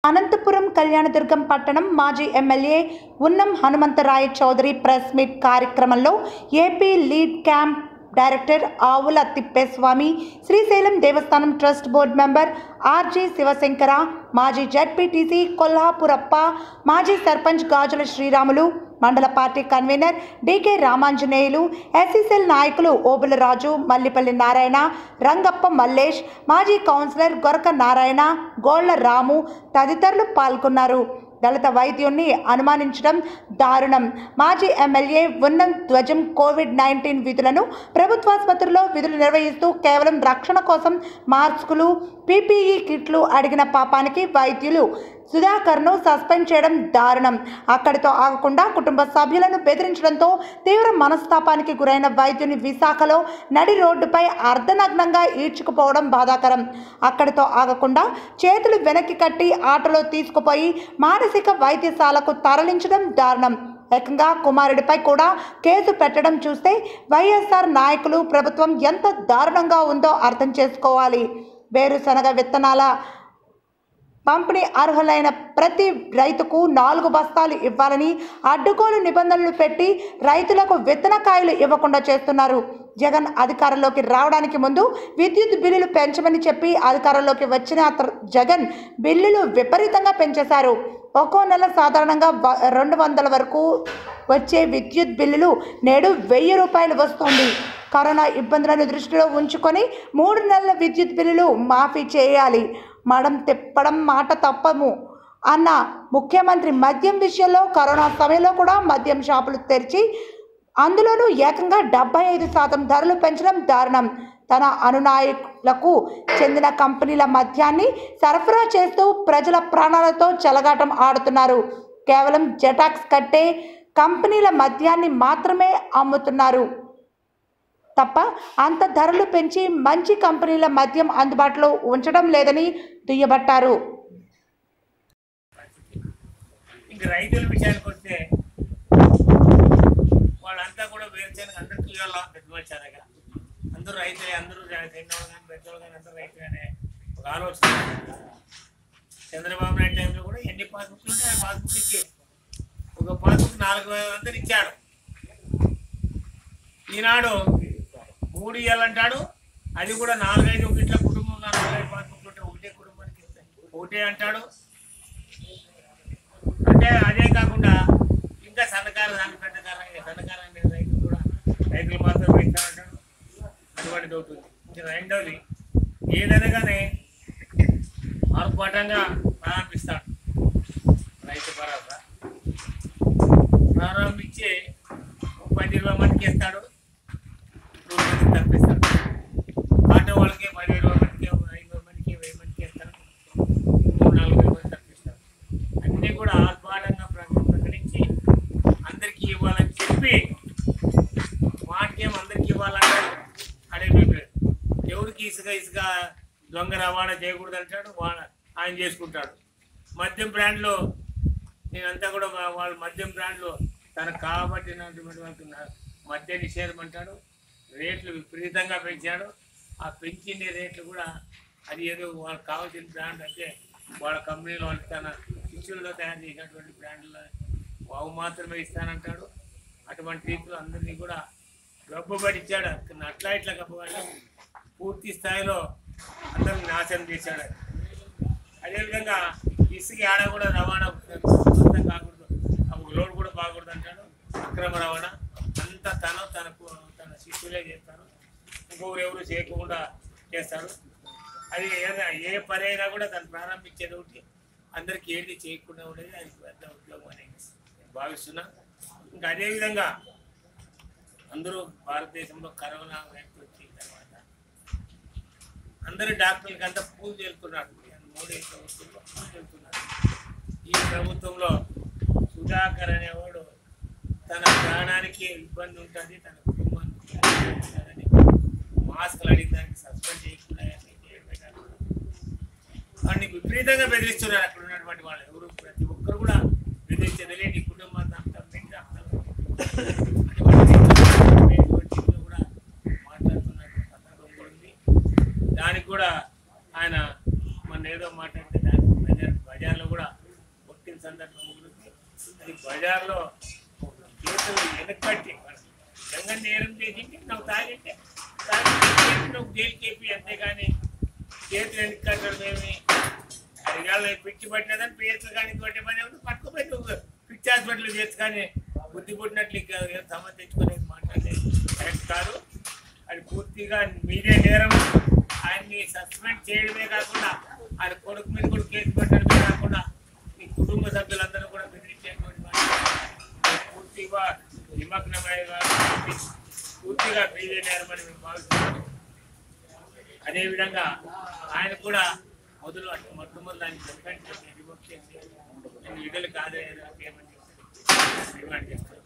అనంతపురం కళ్యాణదుర్గం పట్టణం మాజీ M L A Unnam Hanumantharaya Chowdary press meet కార్యక్రమంలో A P lead camp director Avula Thippeswamy Srisailam Devasthanam trust board member R G Sivasankara మాజీ జడ్పీటీసీ కొల్హాపురప్ప మాజీ సర్పంచ్ గాజుల శ్రీరాములు మండల party convener D K Ramanjaneyulu S C cell నాయకులు ఓబుల రాజు మల్లిపల్లి నారాయణ రంగప్ప మల్లేష్ మాజీ కౌన్సిలర్ గొరక నారాయణ గోళ్ల రాము తదితరులు పాల్గొన్నారు దళిత వైద్యుణ్ణి అనుమానించడం దారుణం మాజీ ఎమ్మెల్యే ఉన్నం ధ్వజం కోవిడ్ నైన్టీన్ విధులను ప్రభుత్వాసుపత్రిలో విధులు నిర్వహిస్తూ కేవలం రక్షణ కోసం మాస్కులు పీపీఈ కిట్లు అడిగిన పాపానికి వైద్యులు సుధాకర్ను సస్పెండ్ చేయడం దారుణం అక్కడితో ఆగకుండా కుటుంబ సభ్యులను బెదిరించడంతో తీవ్ర మనస్తాపానికి గురైన వైద్యుని విశాఖలో నడి రోడ్డుపై అర్ధనగ్నంగా ఈడ్చుకుపోవడం బాధాకరం అక్కడితో ఆగకుండా చేతులు వెనక్కి కట్టి ఆటోలో తీసుకుపోయి మానసిక వైద్యశాలకు తరలించడం దారుణం ఏకంగా కుమారుడిపై కూడా కేసు పెట్టడం చూస్తే వైఎస్ఆర్ నాయకులు ప్రభుత్వం ఎంత దారుణంగా ఉందో అర్థం చేసుకోవాలి వేరుశనగ విత్తనాల పంపిణీ అర్హులైన ప్రతి రైతుకు నాలుగు బస్తాలు ఇవ్వాలని అడ్డుగోలు నిబంధనలు పెట్టి రైతులకు విత్తనకాయలు ఇవ్వకుండా చేస్తున్నారు జగన్ అధికారంలోకి రావడానికి ముందు విద్యుత్ బిల్లులు పెంచమని చెప్పి అధికారంలోకి వచ్చిన అత- జగన్ బిల్లులు విపరీతంగా పెంచేశారు ఒక్కో నెల సాధారణంగా వ- రెండు వందల వరకు వచ్చే విద్యుత్ బిల్లులు నేడు వెయ్యి రూపాయలు వస్తుంది కరోనా ఇబ్బందులను దృష్టిలో ఉంచుకొని మూడు నెలల విద్యుత్ బిల్లులు మాఫీ చేయాలి మడం తిప్పడం మాట తప్పము అన్న ముఖ్యమంత్రి మద్యం విషయంలో కరోనా సమయంలో కూడా మద్యం షాపులు తెరిచి అందులోనూ ఏకంగా డెబ్బై ఐదు శాతం ధరలు పెంచడం దారుణం తన అనునాయకులకు చెందిన కంపెనీల మద్యాన్ని సరఫరా చేస్తూ ప్రజల ప్రాణాలతో చెలగాటం ఆడుతున్నారు కేవలం జెటాక్స్ కట్టే కంపెనీల మద్యాన్ని మాత్రమే అమ్ముతున్నారు తప్ప అంత ధరలు పెంచి మంచి కంపెనీల మద్యం అందుబాటులో ఉంచడం లేదని దుయ్యబట్టారు ఇంక రైతుల విషయానికి వస్తే వాళ్ళంతా కూడా వేరుశనగ అందరికి ఇవ్వాలి పెట్టుబడిచారగా అందరూ రైతులే అందరూ తిన్నవాళ్ళు కానీ పెద్దవాళ్ళు కానీ అందరూ రైతులనే ఒక ఆలోచన చంద్రబాబు నాయుడు టైంలో కూడా ఎన్ని పాస్బుక్లు ఉంటే ఆ పాస్బుక్ ఇచ్చి ఒక పాస్బుక్ నాలుగు వేల వందలు ఇచ్చాడు ఈనాడు మూడు ఇవ్వాలంటాడు అది కూడా నాలుగైదు ఒకటిలో కుటుంబం నాలుగైదు పాస్బుక్లు ఉంటే ఒకటే కుటుంబానికి ఇస్తాయి. ఒకటే అంటాడు అంటే అదే కాకుండా ఇంకా సన్నకారు దాని పెద్దకారం సన్నకారం అనేది రైతులు కూడా రైతులు మాత్రం ఇస్తానంటాడు అటువంటిది అవుతుంది ఇది రెండోది ఏదైనా కానీ ఆర్భాటంగా ప్రారంభిస్తాడు రైతు భరోసా ప్రారంభించి పది ఇరవై మందికి ఇస్తాడు నూరు మందికి తప్పిస్తాడు ఆటో వాళ్ళకి పది ఇరవై మందికి ఐదు మందికి వెయ్యి మందికి ఇస్తాడు మూడు నాలుగు వేల మంది తప్పిస్తాడు అన్నీ కూడా ఆర్భాటంగా ప్ర- ప్రకటించి అందరికీ ఇవ్వాలని చెప్పి మాటకేం అందరికీ ఇవ్వాలంటాడు అడిగి ఎవరికి ఇసుక ఇసుక దొంగ రవాణా చేయకూడదు అంటాడు వాళ్ళ ఆయన చేసుకుంటాడు మద్యం బ్రాండ్లో నేనంతా కూడా వా- వాళ్ళ మద్యం బ్రాండ్లో తనకు కాబట్టినటువంటి వాళ్ళకి నా- మద్య నిషేధం అంటాడు రేట్లు విపరీతంగా పెంచాడు ఆ పెంచిన రేట్లు కూడా అది ఏదో వాళ్ళకి కావాల్సిన బ్రాండ్ అంటే వాళ్ళ కంపెనీలో వాళ్ళు తన శిష్యుల్లో తయారు చేసినటువంటి బ్రాండ్లో బాగు మాత్రమే ఇస్తానంటాడు అటువంటి రీతిలో అందరినీ కూడా గబ్బుబడిచ్చాడు అట్లా ఇట్లా గబ్బుబడి పూర్తి స్థాయిలో అందరిని నాశనం చేశాడు అదేవిధంగా ఇసుక ఆడ కూడా రవాణా మొత్తం కాకూడదు ఆ ఒక లోడ్ కూడా బాగూడదు అంటాడు అక్రమ రవాణా అంతా తను తనకు తన శిష్యులే చేస్తారు ఇంకొకరు ఎవరు చేయకుండా చేస్తారు అది ఏదైనా ఏ పని అయినా కూడా తను ప్రారంభించేది ఒకటి అందరికి ఏది చేయకుండా ఉండేది అది పెద్ద ఉద్యోగం అని నేను భావిస్తున్నా ఇంకా అదేవిధంగా అందరూ భారతదేశంలో కరోనా వ్యాప్తి వచ్చిన తర్వాత అందరు డాక్టర్లకి అంతా పూజ చేస్తున్నారు మోడీ ప్రభుత్వంలో పూజ చేస్తున్నారు ఈ ప్రభుత్వంలో సుధాకర్ అనేవాడు తన ప్రాణానికి ఇబ్బంది ఉంటుంది తన కుటుంబానికి ఇబ్బంది ఉంటుందని మాస్కులు అడిగిన దానికి సస్పెండ్ చేయకుండా అన్ని చేయడమే కాకుండా వాడిని విపరీతంగా బెదిరిస్తున్నారు అక్కడ ఉన్నటువంటి వాళ్ళు ఎవరు ప్రతి ఒక్కరు కూడా బెదిరించేది నీ కుటుంబాన్ని అంతా పెట్టి అటువంటి రీతిలో కూడా మాట్లాడుతున్న సందర్భం కూడా ఉంది దానికి కూడా ఆయన మన ఏదో మాట్లాడితే దానికి మెజారిటీ బజార్లో కూడా కొట్టిన సందర్భం గురించి అది బజార్లో చేతులు వెనకట్టి నిజంగా నేరం చేసింటే నువ్వు తాగింటే తాగింటే నువ్వు జైలుకి వేపి అంతేగాని చేతులు వెనకట్టడం ఏమి అడిగాళ్ళు పిచ్చి పట్టినదని పేర్లు కానీ కొట్టే పని ఏమిటి? పట్టుకుపోయి నువ్వు పిచ్చి హాస్పిటల్ చేసి కానీ బుద్ధి పుట్టినట్లు ఇక ఏం సమ తెచ్చుకునే మాట్లాడలేదు కరెక్ట్ కాదు అది పూర్తిగా మీరే నేరం ఆయన్ని సస్పెండ్ చేయడమే కాకుండా ఆయన కొడుకు మీద కూడా కేసు పెట్టడమే కాకుండా మీ కుటుంబ సభ్యులందరూ కూడా బెదిరించేటువంటి మాట. పూర్తిగా నిమగ్నమై పూర్తిగా మీరే నేరం అని మేము భావిస్తున్నాం అదేవిధంగా ఆయన కూడా మొదలు అటు మొట్టమొదటి ఆయన సస్పెండ్ చేసి రిమూవ్ చేసి నేను విడుదల కాదు ఏమని చెప్పి డిమాండ్ చేస్తారు